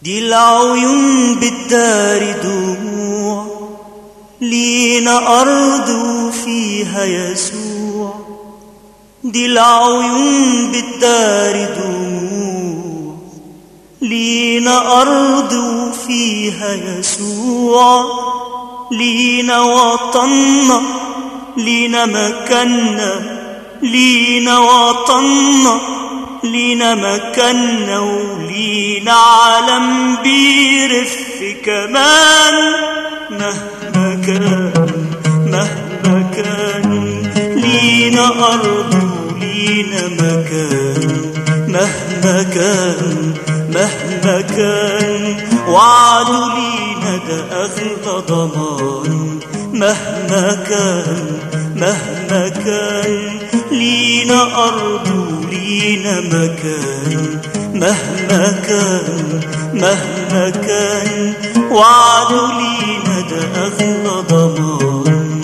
دي العيون بالدار دموع لينا أرض وفيها يسوع دي العيون بالدار دموع لينا أرض وفيها يسوع لينا وطننا لينا مكاننا لينا وطننا لينا مكاننا ولينا عالم بيرف كمان مهما كان مهما كان لينا أرض ولينا مكان مهما كان مهما كان وعدوا لينا ده أغلى ضمان مهما كان مهما كان لينا أرض ولينا مكان مهما كان مهما كان وعدوا لينا ده أغلى ضمان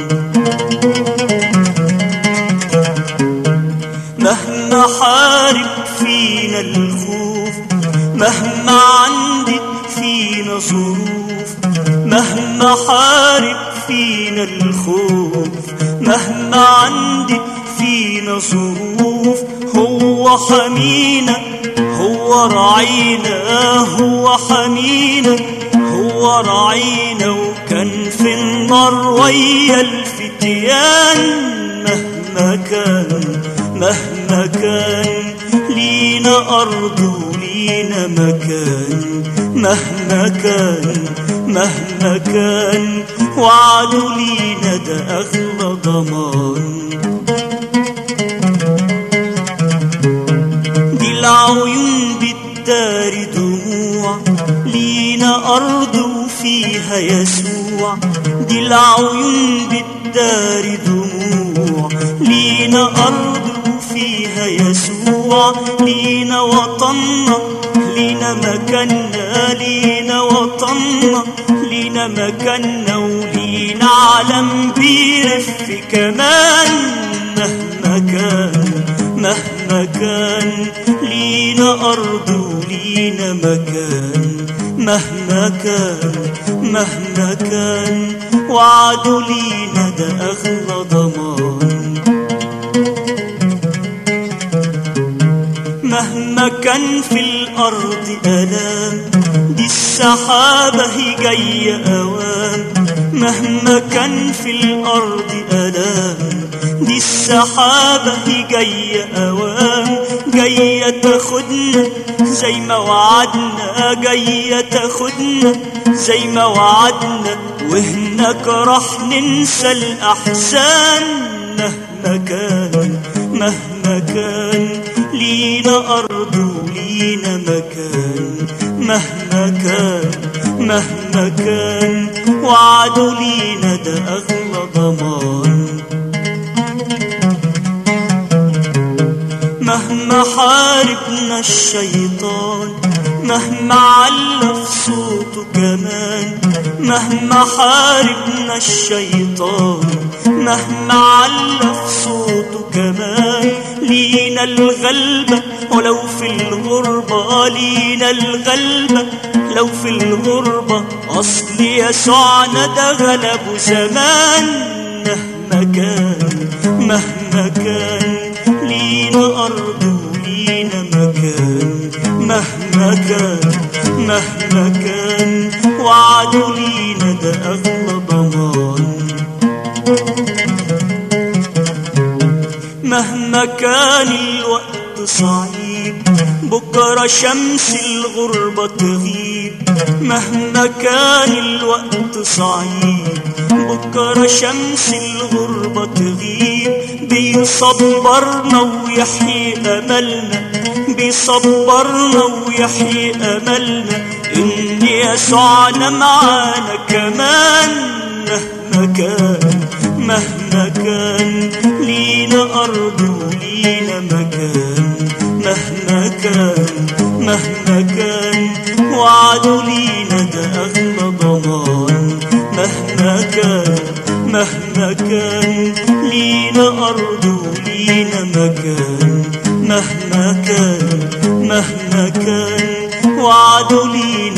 مهما حارب فينا الخوف مهما عندك فينا ظروف مهما حارب فينا الخوف مهما عندك فينا ظروف هو حمينا هو رعينا هو حمينا هو رعينا وكان في النار ويا الفتيان مهما كان مهما كان لينا أرض ولينا مكان مهما كان مهما كان وعدوا لينا ده أغلى ضمان دي العيون بالدار دموع لينا أرض وفيها يسوع دي العيون بالدار دموع لينا أرض وفيها يسوع لينا وطننا لينا مكاننا لينا وطننا لينا مكاننا ولينا عالم بيرف كمان مهما كان مهما كان لينا أرض ولينا مكان مهما كان مهما كان وعدوا لينا ده أغلى ضمان مهما كان في الأرض ألام دي السحابة هي جاية أوام مهما كان في الأرض ألام دي السحابة هي جاية أوام جاية تاخدنا زي ما وعدنا جاية تاخدنا زي ما وعدنا وهناك راح ننسى الأحزان مهما كان مهما كان لينا أرض ولينا مكان مهما كان مهما كان وعدوا لينا ده أغلى ضمان مهما حاربنا الشيطان مهما على في صوته كمان مهما حاربنا الشيطان مهما على في صوته كمان لينا الغلبة ولو في الغربة لينا الغلبة لو في الغربة أصل يسوعنا ده غلبه زمان مهما كان مهما كان لينا أرض ولينا مكان مهما كان مهما كان وعدوا لينا ده أغلى ضمان مهما كان الوقت صعيب بكرة شمس الغربة تغيب مهما كان الوقت صعيب بكرة شمس الغربة تغيب بيصبرنا ويحيي أملنا بيصبرنا ويحيي أملنا إن يسوعنا معانا كمان مهما كان مهما كان لينا أرض ولينا مكان مهما كان مهما كان وعدوا لينا ده أغلى ضمان مهما كان مهما كان لينا أرض ولينا مكان مهما كان مهما كان وعدوا لينا